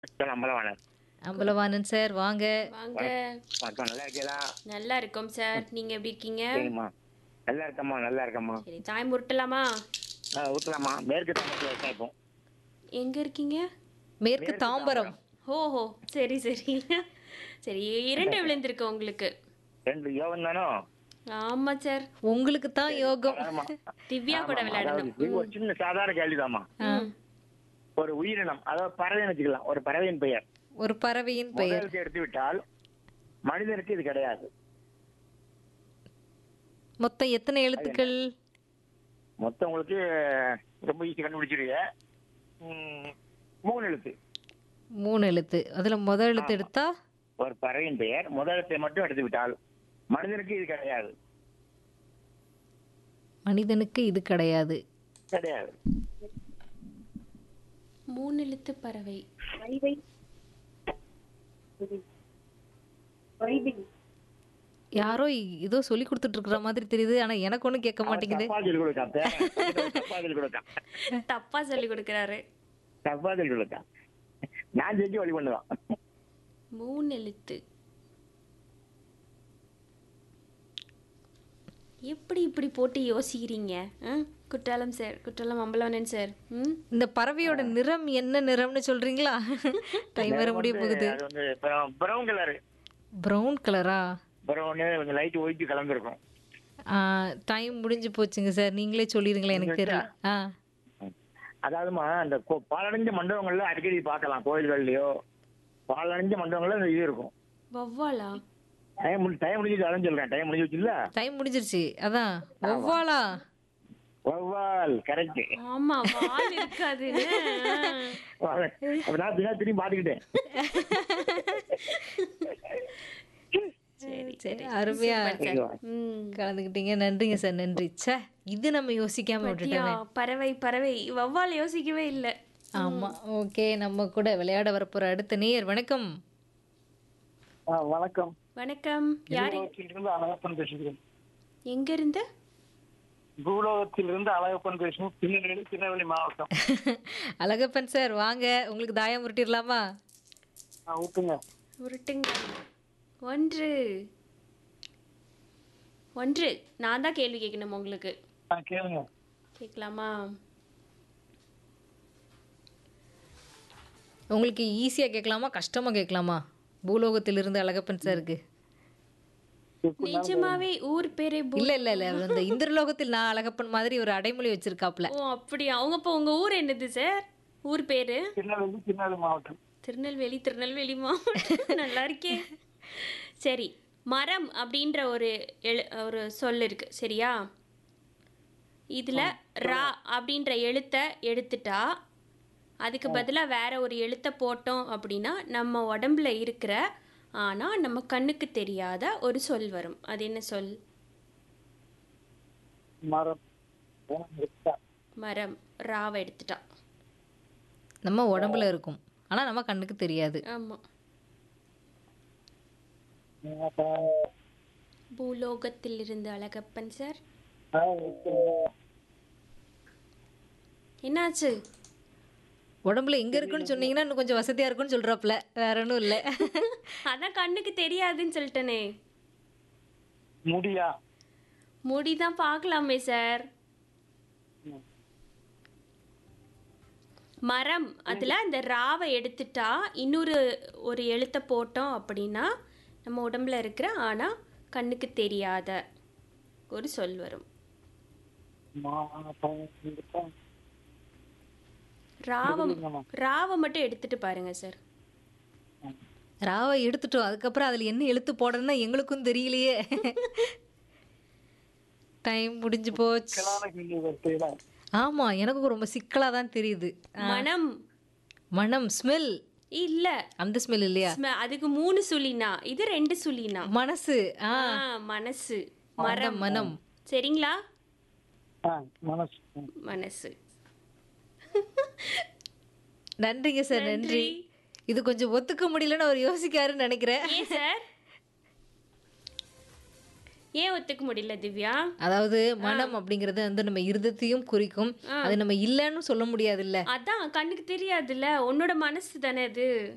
Sir Ambalavanan Ambalavanan sir வாங்க வாங்க வணக்கம் நல்லா இருக்கீங்களா நல்லா இருக்கோம் சார் நீங்க எப்படி இருக்கீங்க சரிம்மா நல்லா இருக்கம்மா நல்லா இருக்கம்மா சரி தாய் முருட்டலாமா ஆ ஊற்றலாமா மேற்கு தமிழத்தில் இருக்கேன் இப்போ எங்க இருக்கீங்க மேற்கு தாம்பரம் ஓஹோ சரி சரி சரி இரண்டு விழுந்திருக்கு உங்களுக்கு ரெண்டு யோகம் தானோ ஆமா சார் உங்களுக்கு தான் யோகம் ஆமா திவ்யா கூட ஆமாம்மா. விளையாடணும் அதாவது இது ஒரு சின்ன சாதாரண கேள்விதாம்மா ம். ஒரு உயிரினம் அதாவது பறவைன்னு வச்சுக்கலாம் ஒரு பறவையின் பெயர் ஒரு பறவையின் பெயர் முதலுக்கு எடுத்து விட்டால் மனிதனுக்கு இது கிடையாது மொத்தம் எத்தனை எழுத்துக்கள் மொத்தம் உங்களுக்கு ரொம்ப ஈஸி கண்டுபிடிச்சிருவீங்க ம், மூணு எழுத்து மூணு எழுத்து அதுல முதல் எழுத்து எடுத்தா ஒரு பறவையின் பெயர் முதல் எழுத்தை மட்டும் எடுத்து விட்டால் மனிதனுக்கு இது கிடையாது மனிதனுக்கு இது கிடையாது கிடையாது மூணு எழுத்து பறவை யாரோ இ- ஏதோ சொல்லி கொடுத்துட்டு இருக்கிற மாதிரி தெரியுது ஆனா எனக்கு ஒண்ணும் கேட்க மாட்டேங்குது தப்பா சொல்லி கொடுக்கான் தப்பா சொல்லி கொடுக்கான் தப்பா சொல்லி கொடுக்கறாரு தப்பா சொல்லி கொடுக்கான் நான் செஞ்சு வழி பண்ணுவான் மூணு எழுத்து எப்படி இப்படி போட்டு யோசிக்கிறீங்க ஆ? குற்றாலம் சார் குற்றாலம் அம்பலவனன் சார் ம் இந்த பறவையோட நிறம் என்ன நிறம்னு சொல்றீங்களா டைம் வர முடிய போகுது அது வந்து பிரவுன் கலர் பிரவுன் கலரா பிரவுனு கொஞ்சம் லைட் ஒயிட் கலந்துருக்கும் டைம் முடிஞ்சு போச்சுங்க சார் நீங்களே சொல்லிடுங்களேன் எனக்கு தெரியல ஆ அதாவதுமா அந்த கோ- பாலடைஞ்ச மண்டபங்கள்ல அடிக்கடி பார்க்கலாம் கோயில்கள்லயோ பாலடைஞ்ச மண்டபங்கள்ல இந்த இது இருக்கும் வவ்வாலா டைம் முடி டைம் முடிஞ்சு அதான் சொல்றேன் டைம் முடிஞ்சு வச்சுல டைம் முடிஞ்சிருச்சு அதான் ஒவ்வாளா வவ்வால் கரெக்ட் ஆமா வால் இருக்காதுன்னு அப்ப நான் தினம் திரும்பி பாத்துக்கிட்டேன் சரி சரி அருமையா ம் கலந்துக்கிட்டீங்க நன்றிங்க சார் நன்றி ச்சே இது நம்ம யோசிக்காம யா, விட்டுட்டோமே பறவை பறவை வவ்வால் யோசிக்கவே இல்லை ஆமா ஓகே நம்ம கூட விளையாட வரப்போற அடுத்த நேயர் வணக்கம் வணக்கம் வணக்கம் யாரு இருந்து அழகப்பன் பேசுகிறேன் எங்க இருந்து பூலோகத்திலிருந்து அழகப்பன் பேசுகிறேன் திருநெல்வேலி திருநெல்வேலி மாவட்டம் அழகப்பன் சார் வாங்க உங்களுக்கு தாயம் உருட்டிடலாமா ஊட்டுங்க உருட்டுங்க ஒன்று ஒன்று நான் தான் கேள்வி கேட்கணும் உங்களுக்கு கேளுங்க கேட்கலாமா உங்களுக்கு ஈஸியா கேட்கலாமா கஷ்டமா கேட்கலாமா பூலோகத்திலிருந்து அழகப்பன் சாருக்கு நிஜமாவே ஊர் பேரே பூ- இல்ல இல்ல இல்ல அவர் இந்த இந்திரலோகத்தில் நான் அழகப்பன் மாதிரி ஒரு அடைமொழி வச்சிருக்காப்ல ஓ அப்படியா அவங்க இப்போ உங்க ஊர் என்னது சார் ஊர் பேரு திருநெல்வேலி திருநெல்வேலி மாவட்டம் திருநெல்வேலி திருநெல்வேலி மாவட்டம் நல்லா இருக்கே சரி மரம் அப்படின்ற ஒரு எழு ஒரு சொல் இருக்கு சரியா இதுல ரா அப்படின்ற எழுத்தை எடுத்துட்டா அதுக்கு பதிலாக வேற ஒரு எழுத்தை போட்டோம் அப்படின்னா நம்ம உடம்புல இருக்கிற ஆனா நம்ம கண்ணுக்கு தெரியாத ஒரு சொல் வரும் அது என்ன சொல் மரம் மரம் ராவை எடுத்துட்டா நம்ம உடம்புல இருக்கும் ஆனா நம்ம கண்ணுக்கு தெரியாது ஆமா பூலோகத்தில் இருந்து அழகப்பன் சார் என்னாச்சு உடம்புல எங்க இருக்குன்னு சொன்னீங்கன்னா இன்னும் கொஞ்சம் வசதியா இருக்கும்னு சொல்றாப்ல வேற ஒன்றும் இல்ல அதான் கண்ணுக்கு தெரியாதுன்னு சொல்லிட்டேனே முடியா முடிதான் பார்க்கலாமே சார் மரம் அதுல அந்த ராவை எடுத்துட்டா இன்னொரு ஒரு எழுத்தை போட்டோம் அப்படின்னா நம்ம உடம்புல இருக்கிற ஆனா கண்ணுக்கு தெரியாத ஒரு சொல் வரும் ராவை ராவை மட்டும் எடுத்துட்டு பாருங்க சார் ராவை எடுத்துட்டோம் அதுக்கப்புறம் அதுல என்ன எழுத்து போடணும்னா எங்களுக்கும் தெரியலையே டைம் முடிஞ்சு போச்சு ஆமா எனக்கும் ரொம்ப சிக்கலா தான் தெரியுது மனம் மனம் ஸ்மெல் இல்ல அந்த ஸ்மெல் இல்லையா ஸ்ம- அதுக்கு மூணு சுழினா இது ரெண்டு சுழினா மனசு ஆ ஆ, மனசு மரம் மனம் சரிங்களா மனசு மனசு நன்றிங்க சார் நன்றி இது கொஞ்சம் ஒத்துக்க முடியலன்னு அவர் யோசிக்காருன்னு நினைக்கிறேன் ஏன் சார் ஏன் ஒத்துக்க முடியல திவ்யா அதாவது மனம் அப்படிங்கறது வந்து நம்ம இருதத்தையும் குறிக்கும் அது நம்ம இல்லைன்னு சொல்ல முடியாதுல்ல அதான் கண்ணுக்கு தெரியாதுல்ல உன்னோட மனசு தானே அது